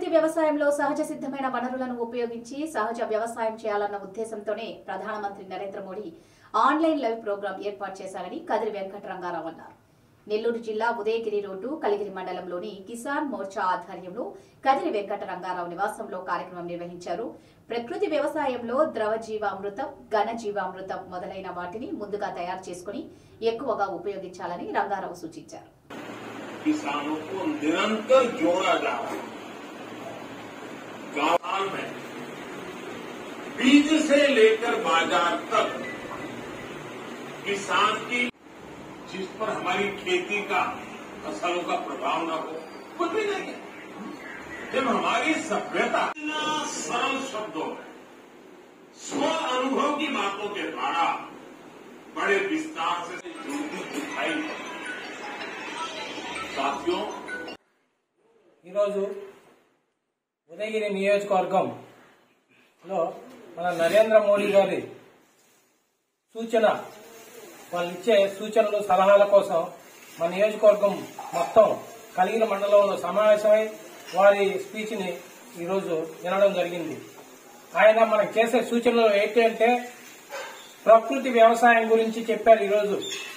వ్యవసాయంలో సహజ సిద్ధమైన వనరులను ఉపయోగించి సహజ వ్యవసాయం చేయాలన్న ఉద్దేశంతోనే ప్రధానమంత్రి Narendra Modi online live programme ఏర్పాటు చేశారని కదిరి వెంకటరంగారావు అన్నారు నెల్లూరు జిల్లా ఉదయగిరి రోడ్డు కలిగిరి మండలంలోని కిసాన్ మోర్చా ఆధ్వర్యంలో కదిరి వెంకటరంగారావు నివాసంలో కార్యక్రమం నిర్వహించారు ప్రకృతి వ్యవసాయంలో ద్రవ జీవామృతం ఘన జీవామృతం మొదలైన వాటిని ముందుగా తయారు చేసుకుని ఎక్కువగా ఉపయోగించాలని రంగారావు సూచించారు किसानों को निरंतर जोड़ा जा रहा है गांव में बीज से लेकर बाजार तक किसान की जिस पर हमारी खेती का फसलों का प्रभाव न हो कुछ भी नहीं है जब हमारी सभ्यता इतना सरल शब्दों में स्व अनुभव की बातों के द्वारा बड़े विस्तार से जुड़ती दिखाई पड़ती साथियों ఈరోజు ఉదయగిరి నియోజకవర్గంలో మన నరేంద్ర మోడీ గారి సూచన వాళ్ళు ఇచ్చే సూచనలు సలహాల కోసం మన నియోజకవర్గం మొత్తం కలిగిన మండలంలో సమావేశమై వారి స్పీచ్ ని ఈరోజు వినడం జరిగింది ఆయన మనకు చేసే సూచనలు ఏంటంటే ప్రకృతి వ్యవసాయం గురించి చెప్పారు ఈరోజు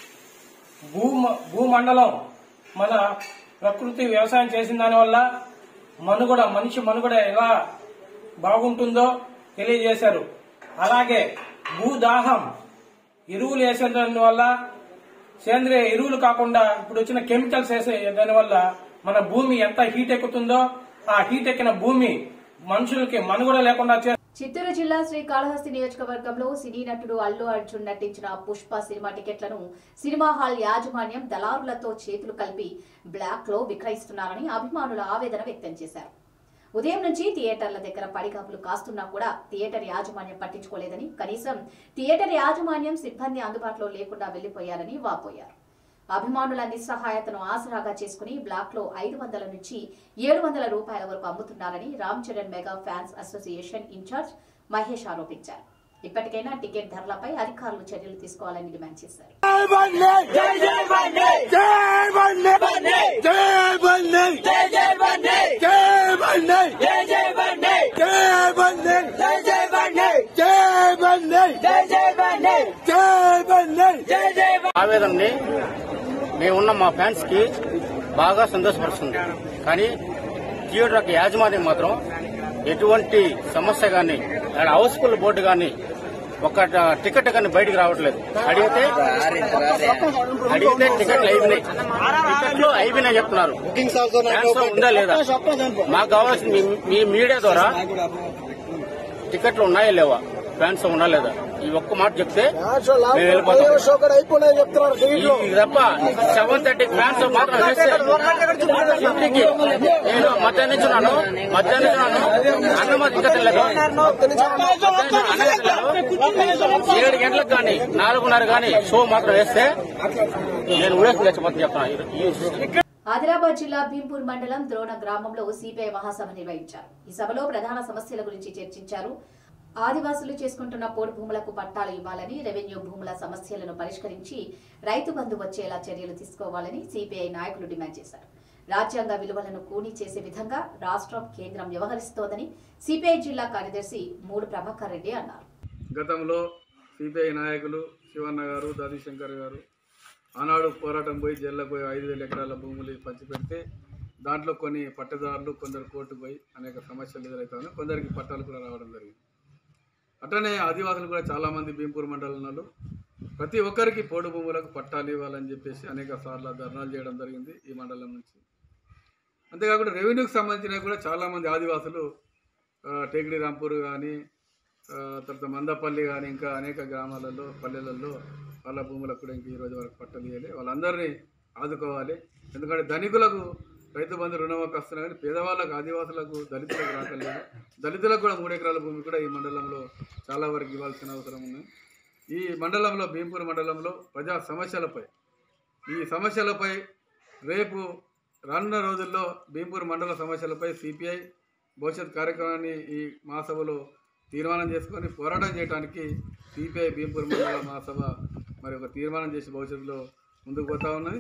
భూ భూమండలం మన ప్రకృతి వ్యవసాయం చేసిన దానివల్ల మనుగడ మనిషి మనుగడ ఎలా బాగుంటుందో తెలియజేశారు అలాగే భూదాహం ఎరువులు వేసే దానివల్ల సేంద్రియ ఎరువులు కాకుండా ఇప్పుడు వచ్చిన కెమికల్స్ వేసే దానివల్ల మన భూమి ఎంత హీట్ ఎక్కుతుందో ఆ హీట్ ఎక్కిన భూమి మనుషులకి మనుగడ లేకుండా చే చిత్తూరు జిల్లా శ్రీకాళహస్తి నియోజకవర్గంలో సినీ నటుడు అల్లు అర్జున్ నటించిన పుష్ప సినిమా టికెట్లను సినిమా హాల్ యాజమాన్యం దళారులతో చేతులు కలిపి బ్లాక్ లో విక్రయిస్తున్నారని అభిమానుల ఆవేదన వ్యక్తం చేశారు ఉదయం నుంచి థియేటర్ల దగ్గర పడిగాపులు కాస్తున్నా కూడా థియేటర్ యాజమాన్యం పట్టించుకోలేదని కనీసం థియేటర్ యాజమాన్యం సిబ్బంది అందుబాటులో లేకుండా వెళ్లిపోయారని వాపోయారు అభిమానుల నిస్సహాయతను ఆసరాగా చేసుకుని బ్లాక్ లో ఐదు వందల నుంచి ఏడు వందల రూపాయల వరకు అమ్ముతున్నారని Ram Charan mega fans association in-charge Mahesh ఆరోపించారు ఇప్పటికైనా టికెట్ ధరలపై అధికారులు చర్యలు తీసుకోవాలని డిమాండ్ చేశారు జై జై బండి జై బండి జై బండి జై జై బండి జై బండి జై జై బండి జై బండి జై జై బండి జై బండి జై జై బండి జై బండి జై జై ఆవేదనని మేమున్న మా ఫ్యాన్స్ కి బాగా సంతోషపరుస్తుంది కానీ థియేటర్ యొక్క యాజమాన్యం మాత్రం ఎటువంటి సమస్య గాని అక్కడ హౌస్ఫుల్ బోర్డు గాని ఒక టికెట్ కానీ బయటికి రావట్లేదు అడిగితే అడిగితే టికెట్లు అయిపోయినాయి టికెట్లు అయిపోయినాయి చెప్తున్నారు Fans లో ఉందా లేదా మాకు కావాల్సిన మీ- మీ మీడియా ద్వారా టికెట్లు ఉన్నాయా లేవా ఫ్యాన్స్ ఉన్నా లేదా ఈ ఒక్క మాట చెప్తే మేము వెళ్ళిపోతాం అయిపోయినాయి చెప్తున్నారు ఈ తప్ప సెవెన్ థర్టీ ఫ్యాన్స్ మాత్రం వేస్తే ఇంటికి నేను మధ్యాహ్నం నుంచి ఉన్నాను మధ్యాహ్నం నుంచి ఉన్నాను అన్నం ఇంకా తినలేదు ఏడు గంటలకు కానీ నాలుగున్నర కానీ షో మాత్రం వేస్తే నేను ఊరేసి తెచ్చిపోతాను చెప్తాను ఈ- ఆదిలాబాద్ జిల్లా భీంపూర్ మండలం ద్రోణ గ్రామంలో సిపిఐ మహాసభ నిర్వహించారు ఈ సభలో ప్రధాన సమస్యల గురించి చర్చించారు ఆదివాసులు చేసుకుంటున్న పోడు భూములకు పట్టాలు ఇవ్వాలని రెవెన్యూ భూముల సమస్యలను పరిష్కరించి రైతు బంధు వచ్చేలా చర్యలు తీసుకోవాలని సిపిఐ నాయకులు డిమాండ్ చేశారు రాజ్యాంగ విలువలను కూనీ చేసే విధంగా రాష్ట్రం కేంద్రం వ్యవహరిస్తోందని సిపిఐ జిల్లా కార్యదర్శి మూడు ప్రభాకర్ రెడ్డి అన్నారు గతంలో సిపిఐ నాయకులు శివన్న గారు దాదిశంకర్ గారు ఆనాడు పోరాటం పోయి జైల్లో పోయి ఐదు వేల ఎకరాల భూములు పంచిపెడితే దాంట్లో కొన్ని పట్టదారులు కొందరు కోర్టు పోయి అనేక సమస్యలు ఎదురవుతాయి కొందరికి పట్టాలు కూడా రావడం జరిగింది అట్లనే ఆదివాసులు కూడా చాలామంది భీంపూర్ మండలంలో ప్రతి ఒక్కరికి పోడు భూములకు పట్టాలు ఇవ్వాలని చెప్పేసి అనేక సార్లు ధర్నాలు చేయడం జరిగింది ఈ మండలం నుంచి అంతేకాకుండా రెవెన్యూకి సంబంధించినవి కూడా చాలామంది ఆదివాసులు ఆ, టేకిడి రాంపూర్ కానీ ఆ, తర్వాత మందపల్లి కానీ ఇంకా అనేక గ్రామాలలో పల్లెలలో వాళ్ళ భూములకు కూడా ఇంక ఈ రోజు వరకు పట్టలు ఇవ్వాలి వాళ్ళందరినీ ఆదుకోవాలి ఎందుకంటే ధనికులకు రైతు బంధు రుణమాఫీ వస్తున్నా కానీ పేదవాళ్ళకు ఆదివాసులకు దళితులకు రాకలేదు దళితులకు కూడా మూడు ఎకరాల భూమి కూడా ఈ మండలంలో చాలా వరకు ఇవ్వాల్సిన అవసరం ఉంది ఈ మండలంలో భీంపూర్ మండలంలో ప్రజా సమస్యలపై ఈ సమస్యలపై రేపు రానున్న రోజుల్లో భీంపూర్ మండల సమస్యలపై సిపిఐ భవిష్యత్ కార్యక్రమాన్ని ఈ మహాసభలో తీర్మానం చేసుకొని పోరాటం చేయడానికి సిపిఐ భీంపూర్ మండల మహాసభ మరి ఒక తీర్మానం చేసి భవిష్యత్తులో ముందుకు పోతా ఉన్నది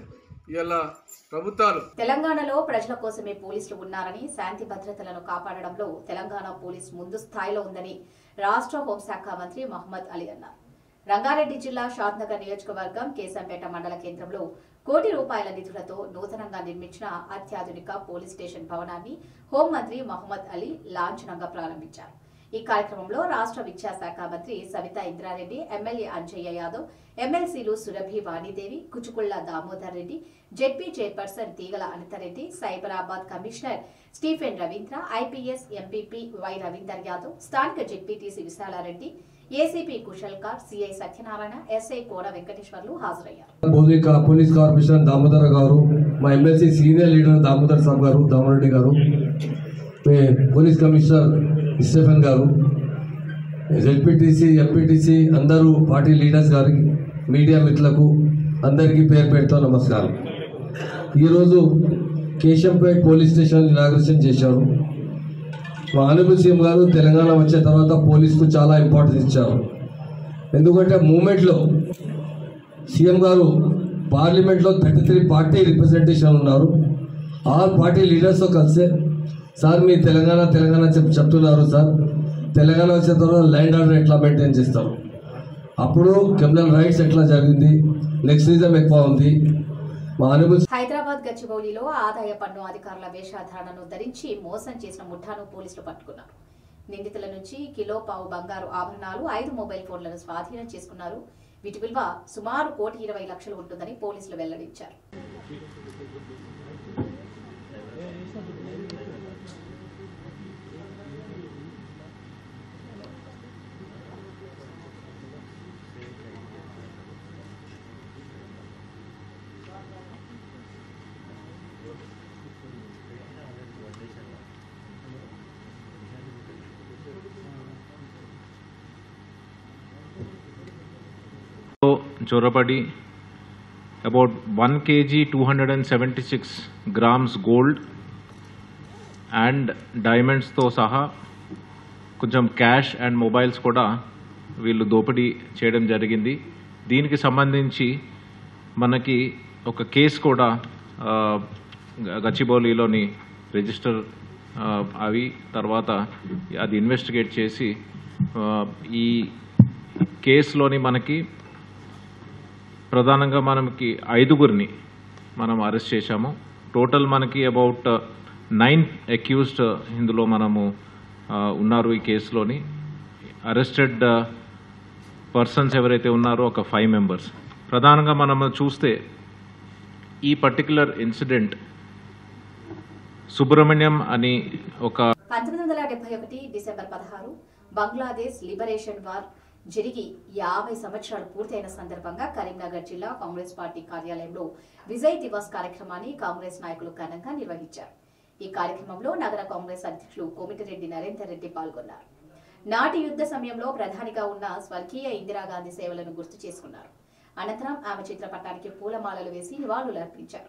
ఇలా ప్రభుత్వాలు తెలంగాణలో ప్రజల కోసమే పోలీసులు ఉన్నారని శాంతి భద్రతలను కాపాడడంలో తెలంగాణ పోలీస్ ముందు స్థాయిలో ఉందని రాష్ట్ర హోంశాఖ మంత్రి మహమ్మద్ అలీ అన్నారు రంగారెడ్డి జిల్లా షాద్నగర్ నియోజకవర్గం కేశంపేట మండల కేంద్రంలో కోటి రూపాయల నిధులతో నూతనంగా నిర్మించిన అత్యాధునిక పోలీస్ స్టేషన్ భవనాన్ని హోంమంత్రి మహమ్మద్ అలీ లాంఛనంగా ప్రారంభించారు ఈ కార్యక్రమంలో రాష్ట్ర విద్యాశాఖ మంత్రి సవితా ఇంద్రారెడ్డి ఎమ్మెల్యే అంజయ్య యాదవ్ ఎమ్మెల్సీలు Surabhi Vanidevi Kuchukulla Damodar Reddy ZP chairperson Teegala Anitha Reddy Cyberabad commissioner Stephen Raveendra IPS MPP Y Ravinder Yadav స్థానిక ZPTC Vishala Reddy ACP Kushalkar CI Satyanarayana SI Koda Venkateswarlu హాజరయ్యారు పోలీస్ పోలీస్ కార్పొరేషన్ దామోదర్ గారు మా MLC senior leader Damodar Sab గారు దామోరెడ్డి గారు మీ పోలీస్ కమిషనర్ స్టెఫెన్ గారు జెడ్పీటీసీ ఎంపీటీసీ అందరూ పార్టీ లీడర్స్ గారికి మీడియా మిత్రులకు అందరికీ పేరు పెడుతూ నమస్కారం ఈరోజు కేశంపేట్ పోలీస్ స్టేషన్ ఇనాగ్రేషన్ చేశారు మా ఆనబుల్ సీఎం గారు తెలంగాణ వచ్చిన తర్వాత పోలీస్కు చాలా ఇంపార్టెన్స్ ఇచ్చారు ఎందుకంటే మూమెంట్లో సీఎం గారు పార్లమెంట్లో థర్టీ త్రీ పార్టీ రిప్రజెంటేషన్ ఉన్నారు ఆల్ పార్టీ లీడర్స్తో కలిసే సార్ మీ తెలంగాణ తెలంగాణ చెప్ చెప్తున్నారు సార్ తెలంగాణ వచ్చిన తర్వాత ల్యాండ్ ఆర్డర్ ఎట్లా మెయింటైన్ చేస్తాం అప్పుడు క్రిమినల్ రైట్స్ ఎట్లా జరిగింది నెక్స్టిజం ఎక్కువ ఉంది మా అనుభూతి హైదరాబాద్ గచ్చిబౌలిలో ఆదాయ పన్ను అధికారుల వేషధారణను ధరించి మోసం చేసిన ముఠాను పోలీసులు పట్టుకున్నారు నిందితుల నుంచి కిలో పావు బంగారు ఆభరణాలు ఐదు మొబైల్ ఫోన్లను స్వాధీనం చేసుకున్నారు వీటి విలువ సుమారు కోటి ఇరవై లక్షలు ఉంటుందని పోలీసులు వెల్లడించారు చొరబడి about one KG two hundred and seventy six grams gold and డైమండ్స్తో సహా కొంచెం క్యాష్ అండ్ మొబైల్స్ కూడా వీళ్ళు దోపిడీ చేయడం జరిగింది దీనికి సంబంధించి మనకి ఒక కేసు కూడా ఆ, గ- గచ్చిబౌలిలోని రిజిస్టర్ ఆ, అవి తర్వాత అది ఇన్వెస్టిగేట్ చేసి ఆ, ఈ కేసులోని మనకి ప్రధానంగా మనకి ఐదుగురిని మనం అరెస్ట్ చేశాము టోటల్ మనకి అబౌట్ నైన్ అక్యూజ్డ్ ఇందులో మనము ఆ, ఉన్నారు ఈ కేసులోని అరెస్టెడ్ పర్సన్స్ ఎవరైతే ఉన్నారో ఒక ఫైవ్ మెంబర్స్ ప్రధానంగా మనం చూస్తే ఈ పర్టికులర్ ఇన్సిడెంట్ సుబ్రహ్మణ్యం అని ఒక పంతొమ్మిది వందల డెబ్బై ఒకటి డిసెంబర్ పదహారు బంగ్లాదేశ్ లిబరేషన్ వార్ జరిగి యాభై సంవత్సరాలు పూర్తయిన సందర్భంగా కరీంనగర్ జిల్లా కాంగ్రెస్ పార్టీ కార్యాలయంలో విజయ్ దివస్ కార్యక్రమాన్ని కాంగ్రెస్ నాయకులు ఘనంగా నిర్వహించారు ఈ కార్యక్రమంలో నగర కాంగ్రెస్ అధ్యక్షులు కోమిటిరెడ్డి నరేందర్ రెడ్డి పాల్గొన్నారు నాటి యుద్ధ సమయంలో ప్రధానిగా ఉన్న స్వర్గీయ ఇందిరాగాంధీ సేవలను గుర్తు చేసుకున్నారు అనంతరం ఆమె చిత్రపటానికి పూలమాలలు వేసి నివాళులు అర్పించారు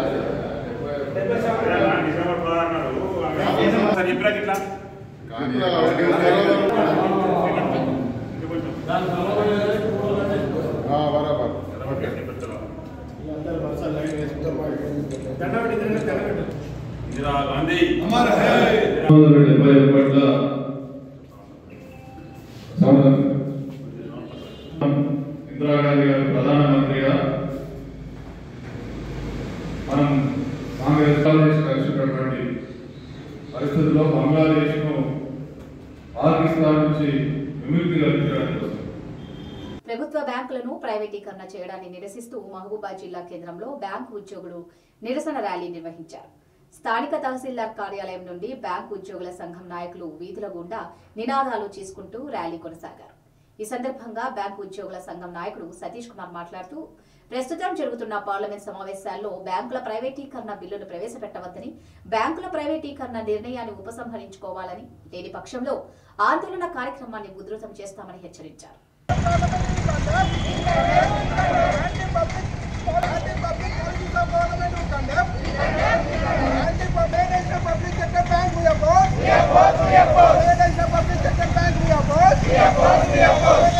इंदिरा गांधी డెబ్బై ఒకటిల ఇందిరాగాంధీ గారు ప్రధానమంత్రిగా మనం కాంగ్రెస్ బంగ్లాదేశ్ కలిసినటువంటి పరిస్థితుల్లో బంగ్లాదేశ్ను పాకిస్తాన్ నుంచి విముక్తి కల్పించడానికి కోసం ప్రభుత్వ బ్యాంకులను ప్రైవేటీకరణ చేయడాన్ని నిరసిస్తూ మహబూబాద్ జిల్లా కేంద్రంలో బ్యాంకు ఉద్యోగులు నిరసన ర్యాలీ నిర్వహించారు స్థానిక తహసీల్దార్ కార్యాలయం నుండి బ్యాంకు ఉద్యోగుల సంఘం నాయకులు వీధుల గుండా నినాదాలు చేసుకుంటూ ర్యాలీ కొనసాగారు ఈ సందర్భంగా బ్యాంకు ఉద్యోగుల సంఘం నాయకుడు సతీష్ కుమార్ మాట్లాడుతూ ప్రస్తుతం జరుగుతున్న పార్లమెంట్ సమావేశాల్లో బ్యాంకుల ప్రైవేటీకరణ బిల్లును ప్రవేశపెట్టవద్దని బ్యాంకుల ప్రైవేటీకరణ నిర్ణయాన్ని ఉపసంహరించుకోవాలని లేని పక్షంలో ఆందోళన కార్యక్రమాన్ని ఉధృతం చేస్తామని హెచ్చరించారు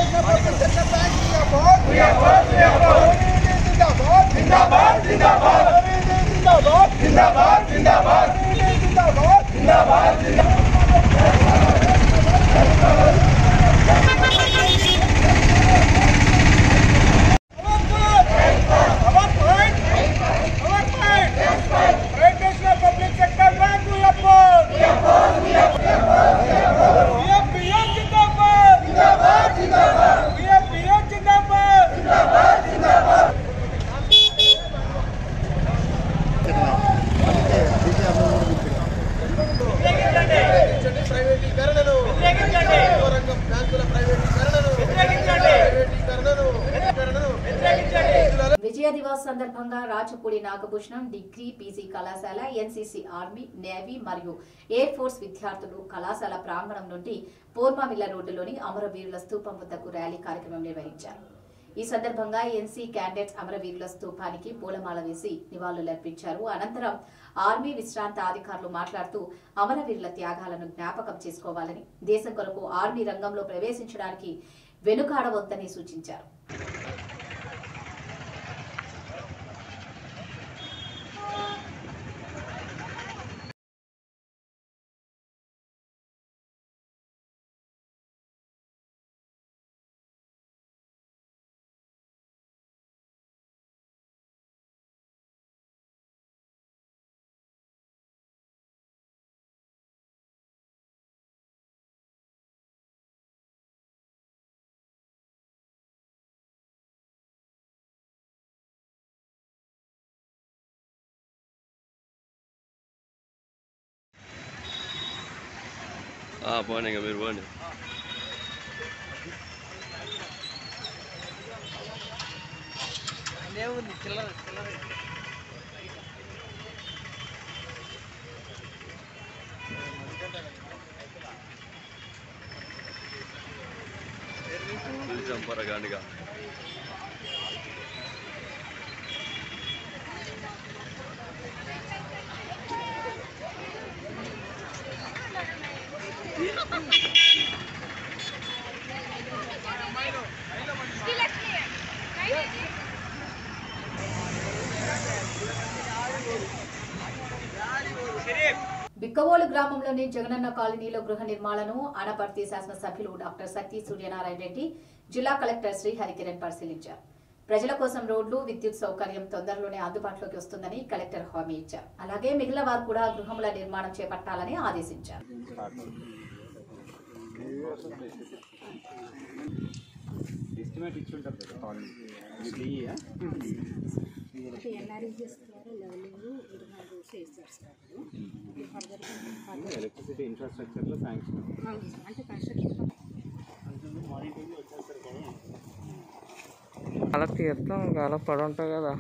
జిందాబాద్ జిందాబాద్ విజయ దివస్ సందర్భంగా రాచపూడి నాగభూషణం డిగ్రీ పీజీ కళాశాల ఎన్సీసీ ఆర్మీ నేవీ మరియు ఎయిర్ ఫోర్స్ విద్యార్థులు కళాశాల ప్రాంగణం నుండి పోర్మామిల్ల రోడ్డులోని అమరవీరుల స్తూపం వద్దకు ర్యాలీ కార్యక్రమం నిర్వహించారు ఈ సందర్భంగా ఎన్సీ క్యాండిడేట్స్ అమరవీరుల స్తూపానికి పూలమాల వేసి నివాళులర్పించారు అనంతరం ఆర్మీ విశ్రాంత అధికారులు మాట్లాడుతూ అమరవీరుల త్యాగాలను జ్ఞాపకం చేసుకోవాలని దేశం కొరకు ఆర్మీ రంగంలో ప్రవేశించడానికి వెనుకాడవద్దని సూచించారు పోనీ ఇంకా మీరు పోండి పిలిచాం పొరగాండిగా బిక్కవోలు గ్రామంలోని జగనన్న కాలనీలో గృహ నిర్మాణాలను ఆనపర్తి శాసనసభ్యులు డాక్టర్ సత్య సూర్యనారాయణ రెడ్డి జిల్లా కలెక్టర్ శ్రీ హరికిరణ్ పరిశీలించారు ప్రజల కోసం రోడ్లు విద్యుత్ సౌకర్యం తొందరలోనే అందుబాటులోకి వస్తుందని కలెక్టర్ హామీ ఇచ్చారు అలాగే మిగిలిన వారు కూడా గృహముల నిర్మాణం చేపట్టాలని ఆదేశించారు ఎలక్ట్రిసిటీ ఇన్ఫ్రాస్ట్రక్చర్లో శాంక్షన్ అలా తీర్థం ఇంకా అలా పడి ఉంటావు కదా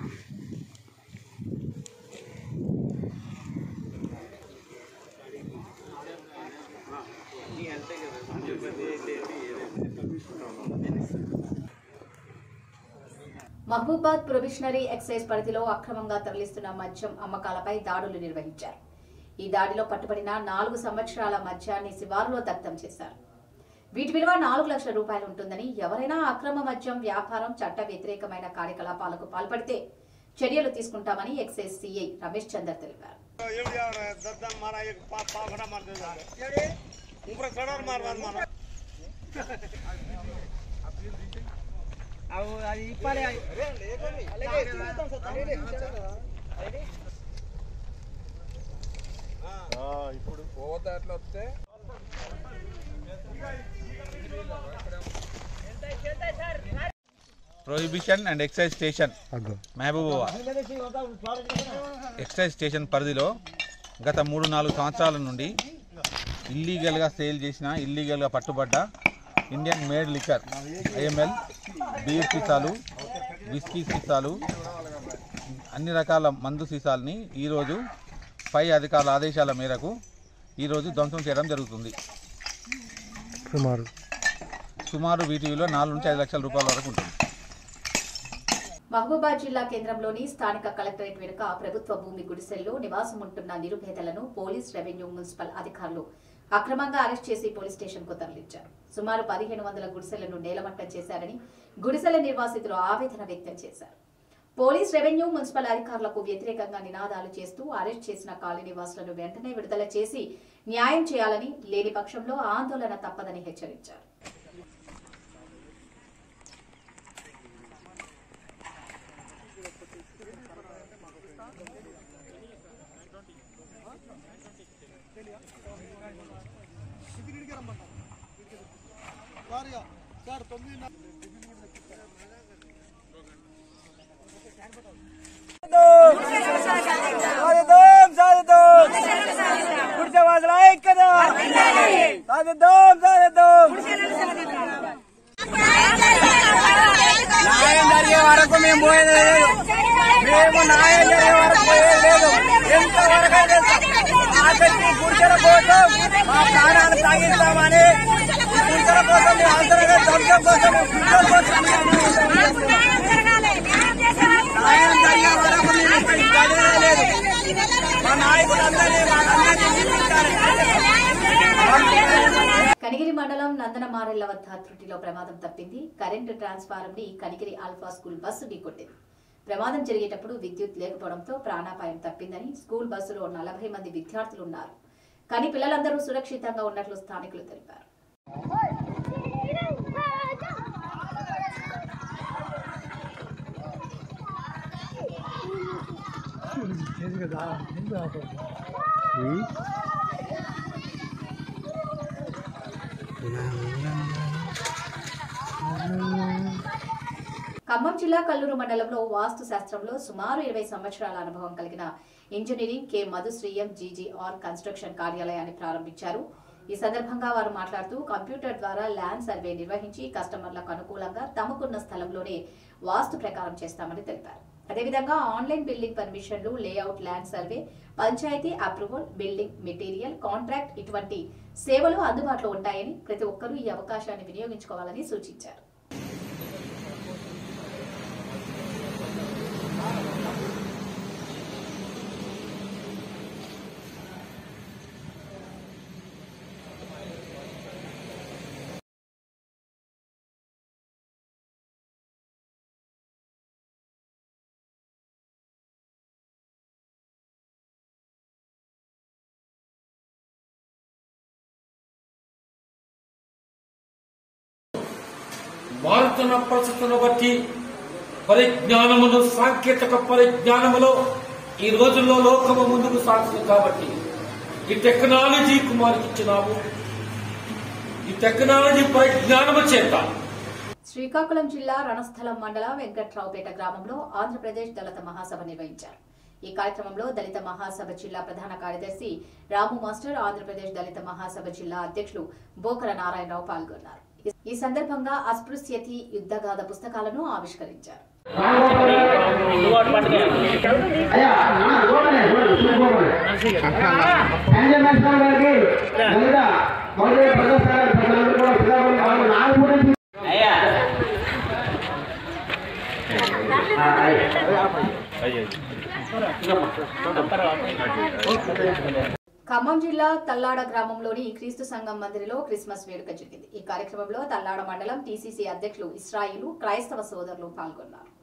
మహబూబాద్ ప్రొబిషనరీ ఎక్సైజ్ పరిధిలో అక్రమంగా తరలిస్తున్న మద్యం అమ్మకాలపై దాడులు నిర్వహించారు ఈ దాడిలో పట్టుబడిన నాలుగు సంవత్సరాల మద్యాన్ని శివారులో దగ్ధం చేశారు వీటి విలువ నాలుగు లక్షల రూపాయలు ఉంటుందని ఎవరైనా అక్రమ మద్యం వ్యాపారం చట్ట వ్యతిరేకమైన కార్యకలాపాలకు పాల్పడితే చర్యలు తీసుకుంటామని ఎక్సైజ్ సిఐ రమేష్ చందర్ తెలిపారు అది ఇప్పాలి ఇప్పుడు పోదాట్లో వస్తే prohibition and excise station Mahabubabad excise station పరిధిలో గత మూడు నాలుగు సంవత్సరాల నుండి ఇల్లీగల్గా సేల్ చేసిన ఇల్లీగల్గా పట్టుబడ్డ Indian made liquor IML beer సీసాలు విస్కీ సీసాలు అన్ని రకాల మందు సీసాలని ఈరోజు పై అధికారుల ఆదేశాల మేరకు ఈరోజు ధ్వంసం చేయడం జరుగుతుంది సుమారు సుమారు వీటి విలువ నాలుగు నుంచి ఐదు లక్షల రూపాయల వరకు ఉంటుంది మహబూబాద్ జిల్లా కేంద్రంలోని స్థానిక కలెక్టరేట్ వెనుక ప్రభుత్వ భూమి గుడిసెల్లో నివాసం ఉంటున్న నిరుపేదలను పోలీస్ రెవెన్యూ మున్సిపల్ అధికారులు అక్రమంగా అరెస్ట్ చేసి పోలీస్ స్టేషన్ కు తరలించారు సుమారు పదిహేను వందల గుడిసెలను నేలమట్టం చేశారని గుడిసెల నిర్వాసితులు ఆవేదన వ్యక్తం చేశారు పోలీస్ రెవెన్యూ మున్సిపల్ అధికారులకు వ్యతిరేకంగా నినాదాలు చేస్తూ అరెస్ట్ చేసిన కాలనీ నివాసులను వెంటనే విడుదల చేసి న్యాయం చేయాలని లేని పక్షంలో ఆందోళన తప్పదని హెచ్చరించారు సాధిద్దాం సాధిద్దాం గుడిసె వాసుల ఐక్యత సాధిద్దాం సాధిద్దాం న్యాయం జరిగే వరకు మేము పోయేది లేదు మాకు న్యాయం జరిగే వరకు పోయేది లేదు ఎంతవరకు అయితే ఆసక్తి గుడిసెల కోసం మా ప్రాణాలు సాగిస్తామని గుడిసెల కోసం మీ అవసరంగా ధ్వంసం కోసం గుడిసెల కోసం న్యాయం జరిగే వరకు మేము ఇక్కడికి కదిలే లేదు మా నాయకులందరినీ మాకందరినీ నియమించాలి. కనిగిరి మండలం నందనమారెళ్ల వద్ద త్రుటిలో ప్రమాదం తప్పింది కరెంటు ట్రాన్స్ఫారం ని కనిగిరి ఆల్ఫా స్కూల్ బస్సు ఢీకొట్టింది ప్రమాదం జరిగేటప్పుడు విద్యుత్ లేకపోవడంతో ప్రాణాపాయం తప్పిందని స్కూల్ బస్సులో నలభై మంది విద్యార్థులు ఉన్నారు కానీ పిల్లలందరూ సురక్షితంగా ఉన్నట్లు స్థానికులు తెలిపారు ఖమ్మం జిల్లా కల్లూరు మండలంలో వాస్తు శాస్త్రంలో సుమారు ఇరవై సంవత్సరాల అనుభవం కలిగిన ఇంజనీరింగ్ కె మధుశ్రీయం జీజీఆర్ కన్స్ట్రక్షన్ కార్యాలయాన్ని ప్రారంభించారు ఈ సందర్భంగా వారు మాట్లాడుతూ కంప్యూటర్ ద్వారా ల్యాండ్ సర్వే నిర్వహించి కస్టమర్లకు అనుకూలంగా తమకున్న స్థలంలోనే వాస్తు ప్రకారం చేస్తామని తెలిపారు అదేవిధంగా ఆన్లైన్ బిల్డింగ్ పర్మిషన్లు లేఅవుట్ ల్యాండ్ సర్వే పంచాయతీ అప్రూవల్ బిల్డింగ్ మెటీరియల్ కాంట్రాక్ట్ ఇటువంటి సేవలు అందుబాటులో ఉంటాయని ప్రతి ఒక్కరూ ఈ అవకాశాన్ని వినియోగించుకోవాలని సూచించారు మారుతున్న పరిస్థితులను బట్టి పరిజ్ఞానమును సాంకేతిక పరిజ్ఞానములో ఈ రోజుల్లో లోకము ముందుకు సాగుతుంది కాబట్టి ఈ టెక్నాలజీ కుమారికి ఇచ్చినాము ఈ టెక్నాలజీ పరిజ్ఞానము చేత శ్రీకాకుళం జిల్లా రణస్థలం మండల వెంకట్రావుపేట గ్రామంలో ఆంధ్రప్రదేశ్ దళిత మహాసభ నిర్వహించారు ఈ కార్యక్రమంలో దళిత మహాసభ జిల్లా ప్రధాన కార్యదర్శి రాము మాస్టర్ ఆంధ్రప్రదేశ్ దళిత మహాసభ జిల్లా అధ్యక్షులు బోకర నారాయణరావు పాల్గొన్నారు ఈ సందర్భంగా అస్పృశ్యతి యుద్ధగాథ పుస్తకాలను ఆవిష్కరించారు ఖమ్మం జిల్లా తల్లాడ గ్రామంలోని క్రీస్తు సంఘం మందిరిలో క్రిస్మస్ వేడుక జరిగింది ఈ కార్యక్రమంలో తల్లాడ మండలం టీసీసీ అధ్యక్షులు ఇస్రాయిలు క్రైస్తవ సోదరులు పాల్గొన్నారు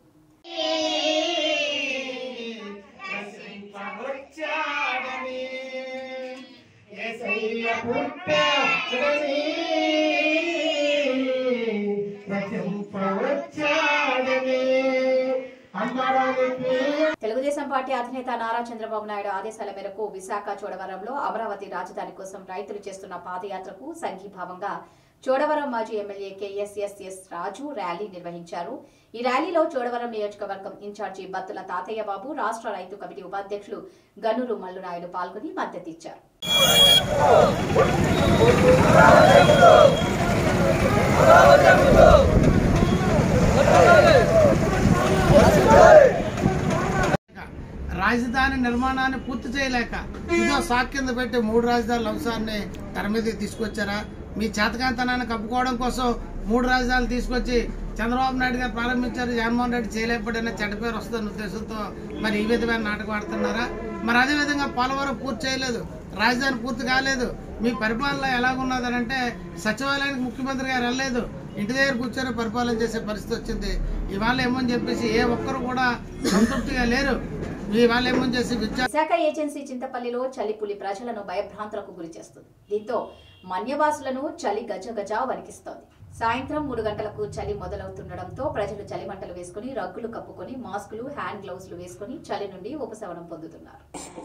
తెలుగుదేశం పార్టీ అధినేత నారా చంద్రబాబు నాయుడు ఆదేశాల మేరకు విశాఖ చోడవరంలో అమరావతి రాజధాని కోసం రైతులు చేస్తున్న పాదయాత్రకు సంఘీభావంగా చోడవరం మాజీ ఎమ్మెల్యే కేఎస్ఎస్ఎస్ రాజు ర్యాలీ నిర్వహించారు ఈ ర్యాలీలో చోడవరం నియోజకవర్గం ఇన్ఛార్జి బత్తుల తాతయ్య బాబు రాష్ట్ర రైతు కమిటీ ఉపాధ్యక్షులు గనురు మల్లునాయుడు పాల్గొని మద్దతిచ్చారు రాజధాని నిర్మాణాన్ని పూర్తి చేయలేక ఇదో సాక్ కింద పెట్టి మూడు రాజధానుల అంశాన్ని తెర మీదకి తీసుకొచ్చారా మీ చేతకాంతనాన్ని కప్పుకోవడం కోసం మూడు రాజధానులు తీసుకొచ్చి చంద్రబాబు నాయుడు గారు ప్రారంభించారు జగన్మోహన్ రెడ్డి చేయలేకపోయినా చెడ్డ పేరు వస్తున్న ఉద్దేశంతో మరి ఈ విధమైన నాటకం ఆడుతున్నారా మరి అదేవిధంగా పోలవరం పూర్తి చేయలేదు రాజధాని పూర్తి కాలేదు మీ పరిపాలన ఎలాగున్నదని అంటే సచివాలయానికి ముఖ్యమంత్రి గారు వెళ్ళలేదు ఇంటి దగ్గర కూర్చొని పరిపాలన చేసే పరిస్థితి వచ్చింది ఇవాళ ఏమని చెప్పేసి ఏ ఒక్కరు కూడా సంతృప్తిగా లేరు ఇవాళ ఏమని చేసి విద్యా విశాఖ ఏజెన్సీ చింతపల్లిలో చలిపులి ప్రజలను భయభ్రాంతులకు గురి చేస్తుంది దీంతో మన్యవాసులను చలి గజగజ వణికిస్తోంది సాయంత్రం మూడు గంటలకు చలి మొదలవుతుండటంతో ప్రజలు చలిమంటలు వేసుకుని రగ్గులు కప్పుకొని మాస్కులు హ్యాండ్ గ్లౌస్లు వేసుకుని చలి నుండి ఉపశమనం పొందుతున్నారు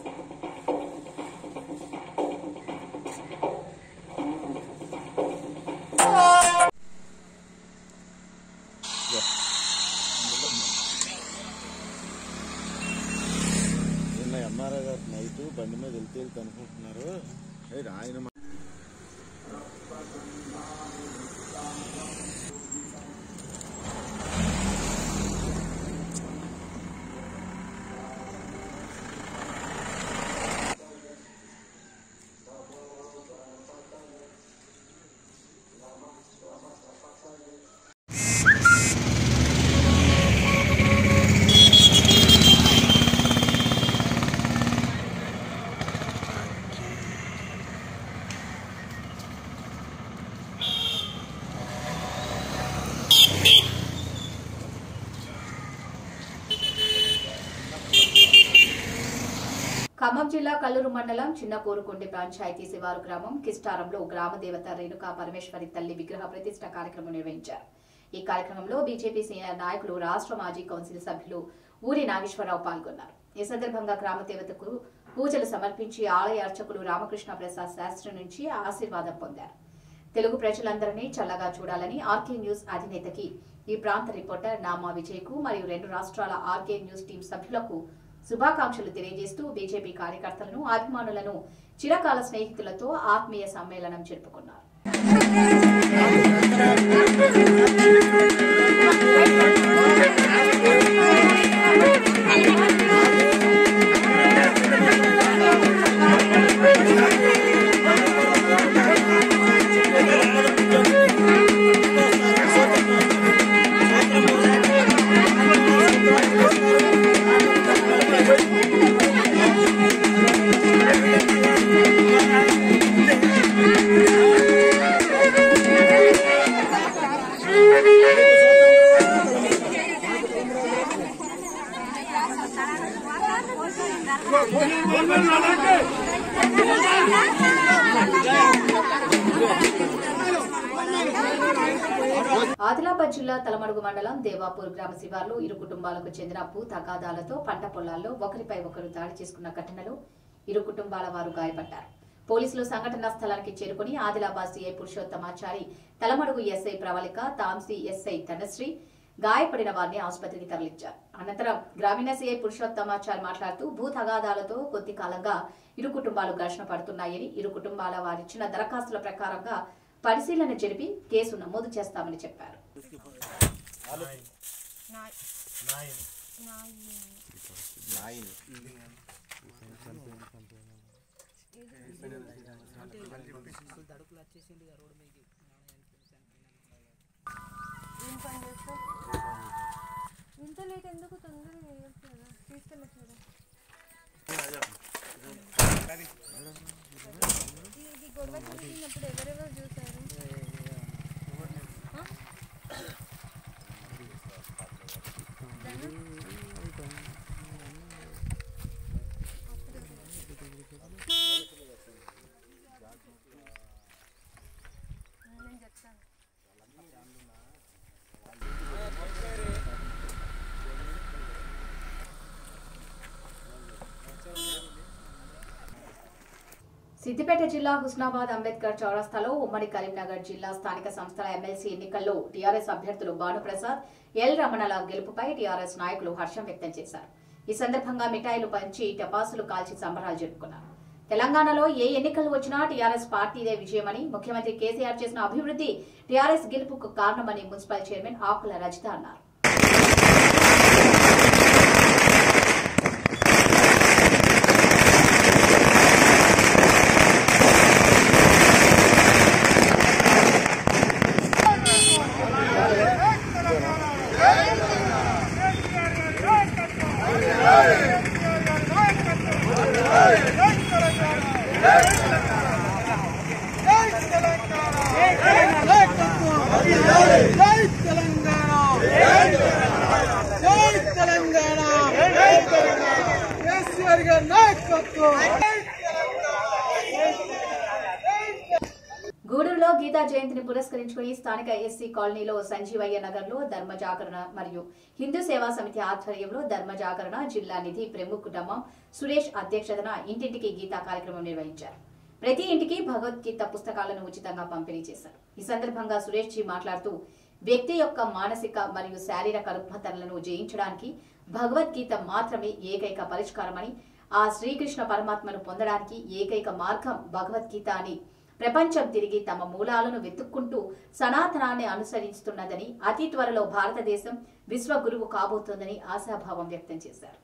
నిన్న ఎంఆర్ఐ గారు నైట్ బండి మీద వెళ్తే వెళ్తే అనుకుంటున్నారు "ఏయ్, ఆయన మా-" ఖమ్మం జిల్లా కల్లూరు మండలం చిన్న కోరుకొండి పంచాయతీ శివారు గ్రామం కిస్టారంలో గ్రామ దేవత రేణుకా పరమేశ్వరి తల్లి విగ్రహ ప్రతిష్ట కార్యక్రమం నిర్వహించారు ఈ కార్యక్రమంలో బీజేపీ సీనియర్ నాయకులు రాష్ట్ర మాజీ కౌన్సిల్ సభ్యులు ఊరి నాగేశ్వరరావు పాల్గొన్నారు ఈ సందర్భంగా గ్రామ దేవతకు పూజలు సమర్పించి ఆలయ అర్చకులు రామకృష్ణ ప్రసాద్ శాస్త్రి నుంచి ఆశీర్వాదం పొందారు తెలుగు ప్రజలందరినీ చల్లగా చూడాలని ఆర్కే న్యూస్ అధినేతకి ఈ ప్రాంత రిపోర్టర్ నామా విజయ్కు మరియు రెండు రాష్ట్రాల ఆర్కే న్యూస్ టీం సభ్యులకు శుభాకాంక్షలు తెలియజేస్తూ బీజేపీ కార్యకర్తలను అభిమానులను చిరకాల స్నేహితులతో ఆత్మీయ సమ్మేళనం జరుపుకున్నారు ఆదిలాబాద్ జిల్లా తలమడుగు మండలం దేవాపూర్ గ్రామ శివార్లో ఇరు కుటుంబాలకు చెందిన భూ తగాదాలతో పంట పొలాల్లో ఒకరిపై ఒకరు దాడి చేసుకున్న ఘటనలో ఇరు కుటుంబాల వారు గాయపడ్డారు పోలీసులు సంఘటనా స్థలానికి చేరుకుని Adilabad CI Purushothamachari Talamadugu SI Pravalika Tamsi SI Dhanasri గాయపడిన వారిని ఆసుపత్రికి తరలించారు అనంతరం గ్రామీణ సీఐ పురుషోత్తమాచారి మాట్లాడుతూ భూ తగాదాలతో కొద్ది కాలంగా ఇరు కుటుంబాలు ఘర్షణ పడుతున్నాయని ఇరు కుటుంబాల వారిచ్చిన దరఖాస్తుల ప్రకారంగా పరిశీలన జరిపి కేసు నమోదు చేస్తామని చెప్పారు ఇంత లేట్ ఎందుకు తొందరగా వేయొచ్చు కదా తీసుకెళ్ళచ్చు కదా ఇది గొడవ జరిగినప్పుడు ఎవరెవరు చూసారు ఆ? నేను చెప్తాను సిద్దిపేట జిల్లా హుస్నాబాద్ అంబేద్కర్ చౌరస్తాలో ఉమ్మడి కరీంనగర్ జిల్లా స్థానిక సంస్థల ఎమ్మెల్సీ ఎన్నికల్లో టీఆర్ఎస్ అభ్యర్థులు భానుప్రసాద్ ఎల్ రమణల గెలుపుపై టీఆర్ఎస్ నాయకులు హర్షం వ్యక్తం చేశారు ఈ సందర్భంగా మిఠాయిలు పంచి టపాసులు కాల్చి సంబరాలు జరుపుకున్నారు తెలంగాణలో ఏ ఎన్నికలు వచ్చినా టీఆర్ఎస్ పార్టీదే విజయమని ముఖ్యమంత్రి కేసీఆర్ చేసిన అభివృద్ధి టీఆర్ఎస్ గెలుపుకు కారణమని మున్సిపల్ చైర్మన్ ఆకుల రజిత అన్నారు గూడూరులో గీతా జయంతిని పురస్కరించుకుని స్థానిక ఎస్సీ కాలనీలో సంజీవయ్య నగర్ లో ధర్మ జాగరణ మరియు హిందూ సేవా సమితి ఆధ్వర్యంలో ధర్మ జాగరణ జిల్లా నిధి ప్రముఖ కుటుంబం సురేష్ అధ్యక్షతన ఇంటింటికి గీతా కార్యక్రమం నిర్వహించారు ప్రతి ఇంటికి భగవద్గీత పుస్తకాలను ఉచితంగా పంపిణీ చేశారు ఈ సందర్భంగా సురేష్ జీ మాట్లాడుతూ వ్యక్తి యొక్క మానసిక మరియు శారీరక రుగ్మతలను జయించడానికి భగవద్గీత మాత్రమే ఏకైక పరిష్కారమని ఆ శ్రీకృష్ణ పరమాత్మను పొందడానికి ఏకైక మార్గం భగవద్గీత అని ప్రపంచం తిరిగి తమ మూలాలను వెతుక్కుంటూ సనాతనాన్ని అనుసరిస్తున్నదని అతి త్వరలో భారతదేశం విశ్వ గురువు కాబోతోందని ఆశాభావం వ్యక్తం చేశారు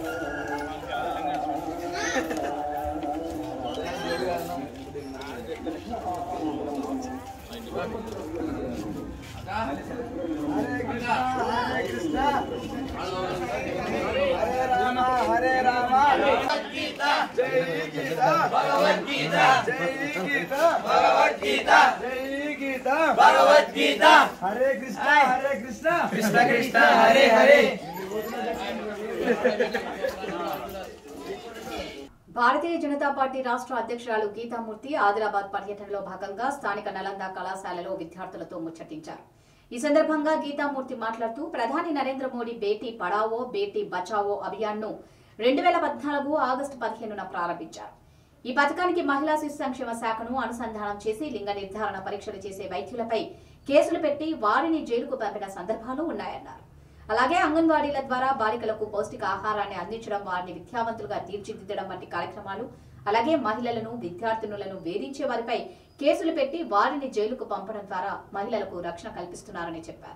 హరే రామ భగవద్గీత జై గీత భగవద్గీత జై గీత భగవద్గీత జై గీత భగవద్గీత హరే కృష్ణ హరే కృష్ణ కృష్ణ కృష్ణ హరే హరే భారతీయ జనతా పార్టీ రాష్ట్ర అధ్యక్షురాలు గీతామూర్తి ఆదిలాబాద్ పర్యటనలో భాగంగా స్థానిక నలంద కళాశాలలో విద్యార్థులతో ముచ్చటించారు ఈ సందర్భంగా గీతామూర్తి మాట్లాడుతూ ప్రధాని నరేంద్ర మోడీ బేటీ పడావో బేటీ బచావో అభియాన్ను రెండు వేల పద్నాలుగు ఆగస్టు పదిహేనున ప్రారంభించారు ఈ పథకానికి మహిళా శిశు సంక్షేమ శాఖను అనుసంధానం చేసి లింగ నిర్ధారణ పరీక్షలు చేసే వైద్యులపై కేసులు పెట్టి వారిని జైలుకు పంపిన సందర్భాలు ఉన్నాయన్నారు అలాగే అంగన్వాడీల ద్వారా బాలికలకు పౌష్టిక ఆహారాన్ని అందించడం వారిని విద్యావంతులుగా తీర్చిదిద్దడం వంటి కార్యక్రమాలు అలాగే మహిళలను విద్యార్థినులను వేధించే వారిపై కేసులు పెట్టి వారిని జైలుకు పంపడం ద్వారా మహిళలకు రక్షణ కల్పిస్తున్నారని చెప్పారు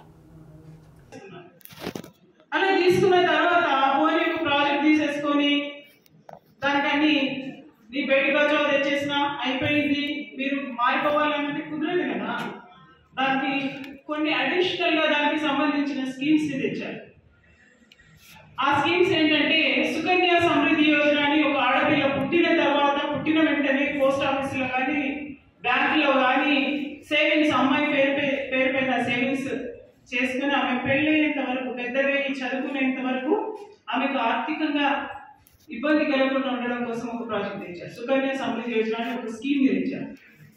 అలా తీసుకున్న తర్వాత పోనీ ఒక ప్రాజెక్ట్ తీసేసుకొని దానికన్ని నీ బయట బచావ్ తెచ్చేసిన అయిపోయింది మీరు మారిపోవాలంటే కుదరదు కదా దానికి కొన్ని అడిషనల్ గా దానికి సంబంధించిన స్కీమ్స్ తెచ్చారు ఆ స్కీమ్స్ ఏంటంటే సుకన్య సమృద్ధి యోజన అని ఒక ఆడపిల్ల పుట్టిన తర్వాత పుట్టిన వెంటనే పోస్ట్ ఆఫీసులో కానీ బ్యాంకులో కానీ సేవింగ్స్ అమ్మాయి పేరు పే- పేరు పైన సేవింగ్స్ చేసుకుని ఆమె పెళ్ళైనంత వరకు పెద్దగా చదువుకునేంత వరకు ఆమెకు ఆర్థికంగా ఇబ్బంది కలగకుండా ఉండడం కోసం ఒక ప్రాజెక్ట్ తెచ్చారు సుకన్య సమృద్ధి యోజన అని ఒక స్కీమ్ తెచ్చారు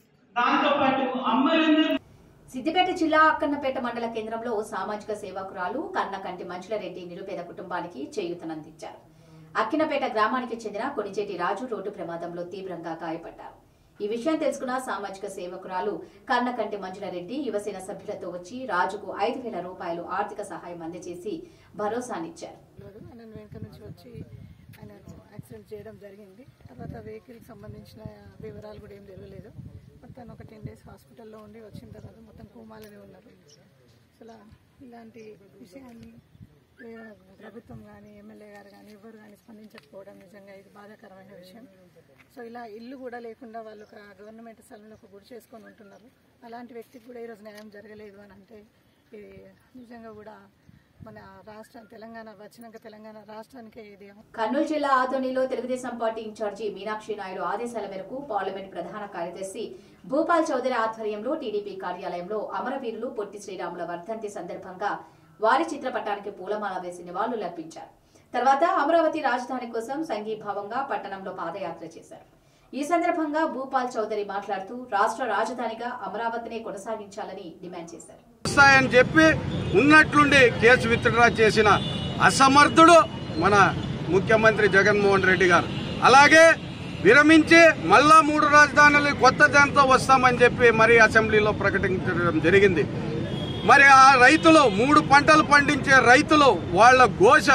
దాంతో పాటు అమ్మలందరూ సిద్దిపేట జిల్లా అక్కన్నపేట మండల కేంద్రంలో సామాజిక సేవకురాలు కన్నకంటి మంచులరెడ్డి నిరుపేద కుటుంబానికి చేయూతనందించారు అక్కినపేట గ్రామానికి చెందిన కొనిచేటి రాజు రోడ్డు ప్రమాదంలో తీవ్రంగా గాయపడ్డారు ఈ విషయం తెలుసుకున్న సామాజిక సేవకురాలు కన్నకంటి మంజులారెడ్డి యువసేన సభ్యులతో వచ్చి రాజుకు ఐదు వేల రూపాయలు ఆర్థిక సహాయం అందజేసి భరోసానిచ్చారు నేను వెనక నుంచి వచ్చి ఆయన యాక్సిడెంట్ చేయడం జరిగింది తర్వాత వెహికల్కి సంబంధించిన వివరాలు కూడా ఏం తెలియలేదు మొత్తం ఒక టెన్ డేస్ హాస్పిటల్లో ఉండి వచ్చిన తర్వాత మొత్తం కోమాలోనే ఉన్నారు అసలు ఇలాంటి విషయాన్ని ఏ ప్రభుత్వం కానీ ఎమ్మెల్యే గారు కానీ ఎవరు కానీ స్పందించకపోవడం నిజంగా ఇది బాధాకరమైన విషయం సో ఇలా ఇల్లు కూడా లేకుండా వాళ్ళు ఒక గవర్నమెంట్ స్థలంలో ఒక గుడి చేసుకొని ఉంటున్నారు అలాంటి వ్యక్తికి కూడా ఈరోజు న్యాయం జరగలేదు అని అంటే ఇది నిజంగా కూడా మన రాష్ట్రం తెలంగాణ వచ్చినాక తెలంగాణ రాష్ట్రానికే ఇది కర్నూలు జిల్లా ఆదోనిలో తెలుగుదేశం పార్టీ ఇన్ఛార్జి మీనాక్షి నాయుడు ఆదేశాల మేరకు పార్లమెంట్ ప్రధాన కార్యదర్శి భూపాల్ చౌదరి ఆధ్వర్యంలో టీడీపీ కార్యాలయంలో అమరవీరులు పొట్టి శ్రీరాముల వర్ధంతి సందర్భంగా వారి చిత్రపటానికి పూలమాల వేసి నివాళులర్పించారు తర్వాత అమరావతి రాజధాని కోసం సంఘీభావంగా పట్టణంలో పాదయాత్ర చేశారు ఈ సందర్భంగా భూపాల్ చౌదరి మాట్లాడుతూ రాష్ట్ర రాజధానిగా అమరావతినే కొనసాగించాలని డిమాండ్ చేశారు వస్తాయని చెప్పి ఉన్నట్లుండి కేసు విత్డ్రా చేసిన అసమర్థుడు మన ముఖ్యమంత్రి జగన్మోహన్ రెడ్డి గారు అలాగే విరమించి మళ్ళా మూడు రాజధానులు కొత్త దాంతో వస్తామని చెప్పి మరి అసెంబ్లీలో ప్రకటించడం జరిగింది మరి ఆ రైతులు మూడు పంటలు పండించే రైతులు వాళ్ళ ఘోష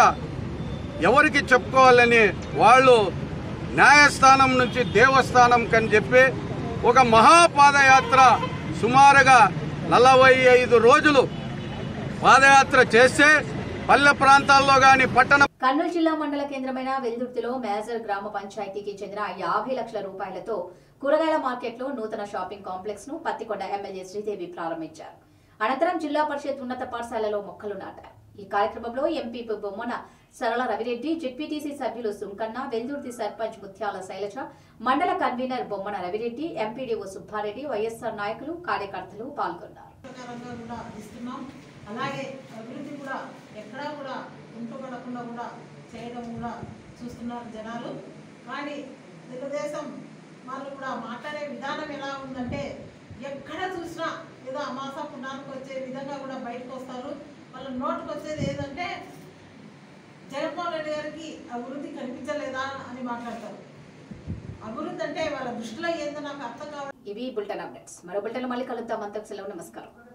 ఎవరికి చెప్పుకోవాలని వాళ్ళు న్యాయస్థానం నుంచి దేవస్థానం కని చెప్పి ఒక మహాపాదయాత్ర సుమారుగా నలభై ఐదు రోజులు పాదయాత్ర చేస్తే పల్లె ప్రాంతాల్లో గాని పట్టణ కర్నూలు జిల్లా మండల కేంద్రమైన వెల్దుర్తిలో మేజర్ గ్రామ పంచాయతీకి చెందిన యాభై లక్షల రూపాయలతో కూరగాయల మార్కెట్లో నూతన షాపింగ్ కాంప్లెక్స్ ను పత్తికొండ ఎమ్మెల్యే శ్రీదేవి ప్రారంభించారు అనంతరం జిల్లా పరిషత్ ఉన్నత పాఠశాలలో మొక్కలు నాటారు ఈ కార్యక్రమంలో ఎంపీ బొమ్మన సరళ రవిరెడ్డి జెడ్పీటీసీ సభ్యులు సుంకన్న వెల్దుర్తి సర్పంచ్ ముత్యాల శైలజ మండల convener Bommana Ravi Reddy MPDO Subba Reddy YSR నాయకులు కార్యకర్తలు పాల్గొన్నారు ప్రకారంగా కూడా ఇస్తున్నాం అలాగే అభివృద్ధి కూడా ఎక్కడా కూడా ఉంటుపడకుండా కూడా చేయడం కూడా చూస్తున్నారు జనాలు కానీ తెలుగుదేశం వాళ్ళు కూడా మాట్లాడే విధానం ఎలా ఉందంటే ఎక్కడ చూసినా ఏదో అమాస పుణ్యానికి వచ్చే విధంగా కూడా బయటకు వస్తారు వాళ్ళ నోటుకు వచ్చేది ఏదంటే జగన్మోహన్ రెడ్డి గారికి అభివృద్ధి కనిపించలేదా అని మాట్లాడతారు అభివృద్ధి అంటే వాళ్ళ దృష్టిలో ఏందో నాకు అర్థం కావడం ఇవి బులెటిన్ అప్డేట్స్ మరో బులెటిన్ మళ్ళీ కలుద్దాం అంతకు సెలవు నమస్కారం